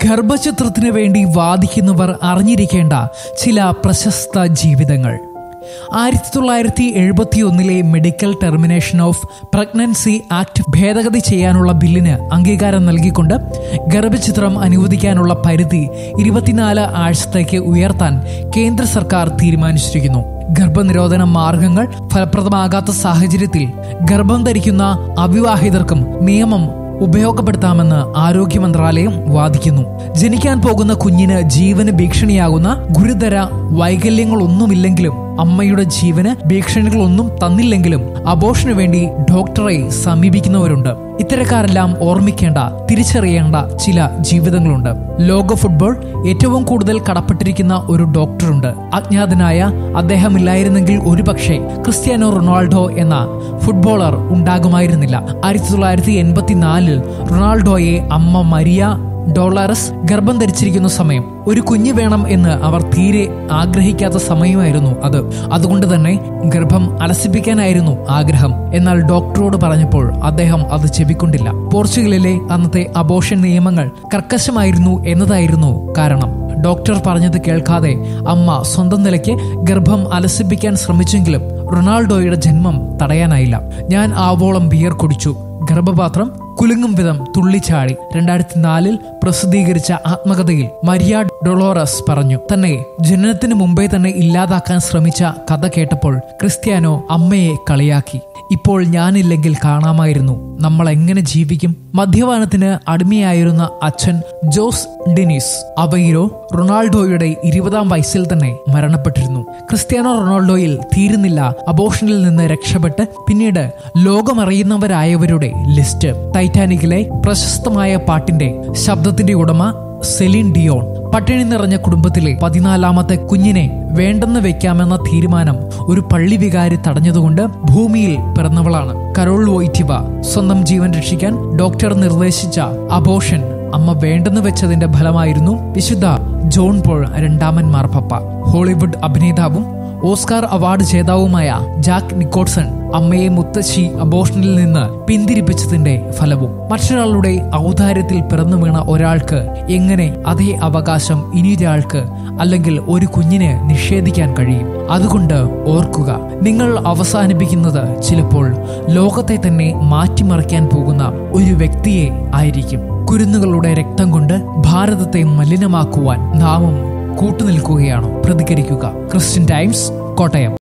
ഗർഭചിത്രത്തിന് വേണ്ടി വാദിക്കുന്നവർ അറിഞ്ഞിരിക്കേണ്ട ചില പ്രശസ്ത ജീവിതങ്ങൾ ആയിരത്തി തൊള്ളായിരത്തി എഴുപത്തി ഒന്നിലെ medical termination of pregnancy act ഭേദഗതി ചെയ്യാനുള്ള ബില്ലിന് അംഗീകാരം നൽകിക്കൊണ്ട് ഗർഭചിത്രം അനുവദിക്കാനുള്ള പരിധി ഇരുപത്തിനാല് ആഴ്ചത്തേക്ക് ഉയർത്താൻ കേന്ദ്ര സർക്കാർ തീരുമാനിച്ചിരിക്കുന്നു ഗർഭനിരോധന മാർഗങ്ങൾ ഫലപ്രദമാകാത്ത സാഹചര്യത്തിൽ ഗർഭം ധരിക്കുന്ന അവിവാഹിതർക്കും നിയമം ഉപയോഗപ്പെടുത്താമെന്ന് ആരോഗ്യ മന്ത്രാലയം വാദിക്കുന്നു ജനിക്കാൻ പോകുന്ന കുഞ്ഞിന് ജീവന് ഭീഷണിയാകുന്ന ഗുരുതര വൈകല്യങ്ങളൊന്നുമില്ലെങ്കിലും അമ്മയുടെ ജീവന് ഭീഷണികളൊന്നും തന്നില്ലെങ്കിലും അബോഷനു വേണ്ടി ഡോക്ടറെ സമീപിക്കുന്നവരുണ്ട് ഇത്തരക്കാരെല്ലാം ഓർമ്മിക്കേണ്ട തിരിച്ചറിയേണ്ട ചില ജീവിതങ്ങളുണ്ട് ലോക ഫുട്ബോൾ ഏറ്റവും കൂടുതൽ കടപ്പെട്ടിരിക്കുന്ന ഒരു ഡോക്ടറുണ്ട് അജ്ഞാതനായ അദ്ദേഹമില്ലായിരുന്നെങ്കിൽ ഒരുപക്ഷെ ക്രിസ്ത്യാനോ റൊണാൾഡോ എന്ന ഫുട്ബോളർ ഉണ്ടാകുമായിരുന്നില്ല ആയിരത്തി തൊള്ളായിരത്തി എൺപത്തിനാലിൽ റൊണാൾഡോയെ അമ്മ മരിയ ഡോളറസ് ഗർഭം ധരിച്ചിരിക്കുന്ന സമയം ഒരു കുഞ്ഞ് വേണം എന്ന് അവർ തീരെ ആഗ്രഹിക്കാത്ത സമയമായിരുന്നു അത് അതുകൊണ്ട് തന്നെ ഗർഭം അലസിപ്പിക്കാനായിരുന്നു ആഗ്രഹം എന്നാൽ ഡോക്ടറോട് പറഞ്ഞപ്പോൾ അദ്ദേഹം അത് ചെവിക്കൊണ്ടില്ല പോർച്ചുഗലിലെ അന്നത്തെ അബോഷൻ നിയമങ്ങൾ കർക്കശമായിരുന്നു എന്നതായിരുന്നു കാരണം ഡോക്ടർ പറഞ്ഞത് കേൾക്കാതെ അമ്മ സ്വന്തം നിലയ്ക്ക് ഗർഭം അലസിപ്പിക്കാൻ ശ്രമിച്ചെങ്കിലും റൊണാൾഡോയുടെ ജന്മം തടയാനായില്ല ഞാൻ ആവോളം ബിയർ കുടിച്ചു ഗർഭപാത്രം കുലുങ്ങും വിധം തുള്ളിച്ചാടി രണ്ടായിരത്തി നാലിൽ പ്രസിദ്ധീകരിച്ച ആത്മകഥയിൽ മരിയ ഡൊളോറസ് പറഞ്ഞു തന്നെ ജനനത്തിന് മുമ്പേ തന്നെ ഇല്ലാതാക്കാൻ ശ്രമിച്ച കഥ കേട്ടപ്പോൾ ക്രിസ്ത്യാനോ അമ്മയെ കളിയാക്കി ഇപ്പോൾ ഞാനില്ലെങ്കിൽ കാണാമായിരുന്നു നമ്മൾ എങ്ങനെ ജീവിക്കും മദ്യപാനത്തിന് അടിമയായിരുന്ന അച്ഛൻ ജോസ് ഡിനിസ് അവയിലോ റൊണാൾഡോയുടെ ഇരുപതാം വയസ്സിൽ തന്നെ മരണപ്പെട്ടിരുന്നു ക്രിസ്ത്യാനോ റൊണാൾഡോയിൽ തീരുന്നില്ല അബോഷനിൽ നിന്ന് രക്ഷപ്പെട്ട് പിന്നീട് ലോകമറിയുന്നവരായവരുടെ ലിസ്റ്റ് ടൈറ്റാനിക്കിലെ പ്രശസ്തമായ പാട്ടിന്റെ ശബ്ദത്തിന്റെ ഉടമ സെലിൻ ഡിയോൺ പട്ടിണി നിറഞ്ഞ കുടുംബത്തിലെ പതിനാലാമത്തെ കുഞ്ഞിനെ വേണ്ടെന്ന് വെക്കാമെന്ന തീരുമാനം ഒരു പള്ളി വികാരി തടഞ്ഞതുകൊണ്ട് ഭൂമിയിൽ പിറന്നവളാണ് കരോൾ വോയിറ്റിവ സ്വന്തം ജീവൻ രക്ഷിക്കാൻ ഡോക്ടർ നിർദ്ദേശിച്ച അബോഷൻ അമ്മ വേണ്ടെന്ന് വെച്ചതിന്റെ ഫലമായിരുന്നു വിശുദ്ധ ജോൺ പോൾ രണ്ടാമൻ മാർപ്പപ്പ ഹോളിവുഡ് അഭിനേതാവും ഓസ്കാർ അവാർഡ് ജേതാവുമായ ജാക്ക് നിക്കോട്സൺ അമ്മയെ മുത്തശ്ശി അബോഷനിൽ നിന്ന് പിന്തിരിപ്പിച്ചതിന്റെ ഫലവും മറ്റൊരാളുടെ ഔദാര്യത്തിൽ പിറന്നു വീണ ഒരാൾക്ക് എങ്ങനെ അതേ അവകാശം ഇനിയൊരാൾക്ക് അല്ലെങ്കിൽ ഒരു കുഞ്ഞിന് നിഷേധിക്കാൻ കഴിയും അതുകൊണ്ട് ഓർക്കുക നിങ്ങൾ അവസാനിപ്പിക്കുന്നത് ചിലപ്പോൾ ലോകത്തെ തന്നെ മാറ്റിമറിക്കാൻ പോകുന്ന ഒരു വ്യക്തിയെ ആയിരിക്കും കുരുന്നുകളുടെ രക്തം കൊണ്ട് ഭാരതത്തെ മലിനമാക്കുവാൻ നാമും കൂട്ടുനിൽക്കുകയാണോ പ്രതികരിക്കുക ക്രിസ്ത്യൻ ടൈംസ് കോട്ടയം